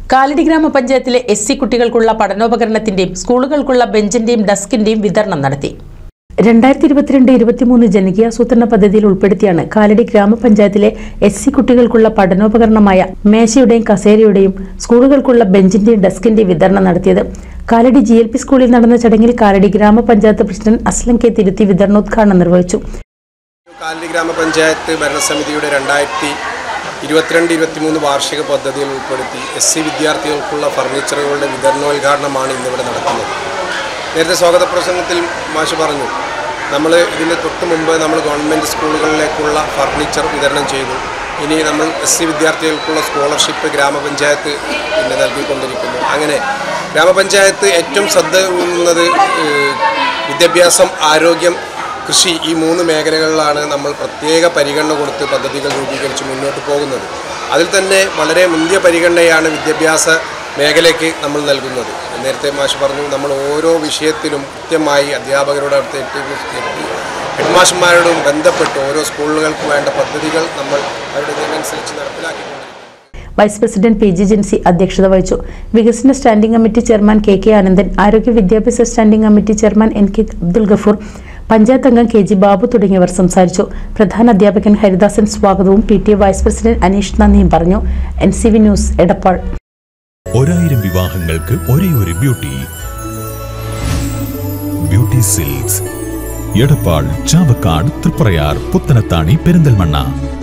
കാലടി ഗ്രാമപഞ്ചായത്തിലെ S C കുട്ടികൾക്കുള്ള പഠനോപകരണത്തിന്റെയും സ്കൂളുകൾക്കുള്ള ബെഞ്ചിന്റെയും ഡെസ്കിന്റെയും വിതരണം നടത്തി രണ്ടായിരത്തി ഇരുപത്തിരണ്ട് ഇരുപത്തിമൂന്ന് ജനകീയാസൂത്രണ പദ്ധതിയിൽ ഉൾപ്പെടുത്തിയാണ് കാലടി ഗ്രാമപഞ്ചായത്തിലെ എസ് സി കുട്ടികൾക്കുള്ള പഠനോപകരണമായ മേശയുടെയും കസേരയുടെയും സ്കൂളുകൾക്കുള്ള ബെഞ്ചിന്റെയും ഡെസ്കിന്റെയും വിതരണം നടത്തിയത് കാലടി ജി എൽ പി സ്കൂളിൽ നടന്ന ചടങ്ങിൽ കാലടി ഗ്രാമപഞ്ചായത്ത് പ്രസിഡന്റ് അസ്ലം കെ തിരുത്തി വിതരണോദ്ഘാടനം നിർവഹിച്ചു കാലടി ഗ്രാമപഞ്ചായത്ത് ഭരണസമിതിയുടെ രണ്ടായിരത്തി ഇരുപത്തിരണ്ട് ഇരുപത്തിമൂന്ന് വാർഷിക പദ്ധതിയിൽ ഉൾപ്പെടുത്തി എസ് സി വിദ്യാർത്ഥികൾക്കുള്ള ഫർണിച്ചറുകളുടെ വിതരണോദ്ഘാടനമാണ് ഇന്നിവിടെ നടക്കുന്നത് നേരത്തെ സ്വാഗത പ്രസംഗത്തിൽ മാഷ് പറഞ്ഞു നമ്മൾ ഇതിന് തൊട്ട് മുമ്പ് നമ്മൾ ഗവൺമെൻറ് സ്കൂളുകളിലേക്കുള്ള ഫർണിച്ചർ വിതരണം ചെയ്തു ഇനി നമ്മൾ എസ് സി വിദ്യാർത്ഥികൾക്കുള്ള സ്കോളർഷിപ്പ് ഗ്രാമപഞ്ചായത്ത് പിന്നെ നൽകിക്കൊണ്ടിരിക്കുന്നു അങ്ങനെ ഗ്രാമപഞ്ചായത്ത് ഏറ്റവും ശ്രദ്ധ ഊന്നുന്നത് ഏഹ്, വിദ്യാഭ്യാസം ആരോഗ്യം കൃഷി ഈ മൂന്ന് മേഖലകളിലാണ് നമ്മൾ പ്രത്യേക പരിഗണന കൊടുത്ത് പദ്ധതികൾ രൂപീകരിച്ച് മുന്നോട്ട് പോകുന്നത് അതിൽ തന്നെ വളരെ മുന്തിയ പരിഗണനയാണ് വിദ്യാഭ്യാസ മേഖലയ്ക്ക് നമ്മൾ നൽകുന്നത് നേരത്തെ മാഷ് പറഞ്ഞു നമ്മൾ ഓരോ വിഷയത്തിലും കൃത്യമായി അധ്യാപകരുടെ അടുത്ത് എത്തി എത്തി ഹെഡ്മാഷന്മാരോടും ബന്ധപ്പെട്ട് ഓരോ സ്കൂളുകൾക്ക് വേണ്ട പദ്ധതികൾ നമ്മൾ അവരുടെ ഇതിനനുസരിച്ച് നടപ്പിലാക്കിക്കൊണ്ടിരിക്കുന്നു vice president P G Jincy അധ്യക്ഷത വഹിച്ചു വികസന standing committee chairman K K Anandan ആരോഗ്യ വിദ്യാഭ്യാസ standing committee chairman N K Abdul Gafoor panchayat അംഗം കെ ജി ബാബു തുടങ്ങിയവർ സംസാരിച്ചു പ്രധാന അധ്യാപകൻ ഹരിദാസൻ സ്വാഗതവും പി ടി എ വൈസ് പ്രസിഡന്റ് അനീഷ് നന്ദിയും പറഞ്ഞു എൻ സി വി ന്യൂസ് എടപ്പാൾ ഒരായിരം വിവാഹങ്ങൾക്ക് ഒരേ ഒരു beauty beauty silks Edappal Chavakkad Triprayar Puthanathani Perinthalmanna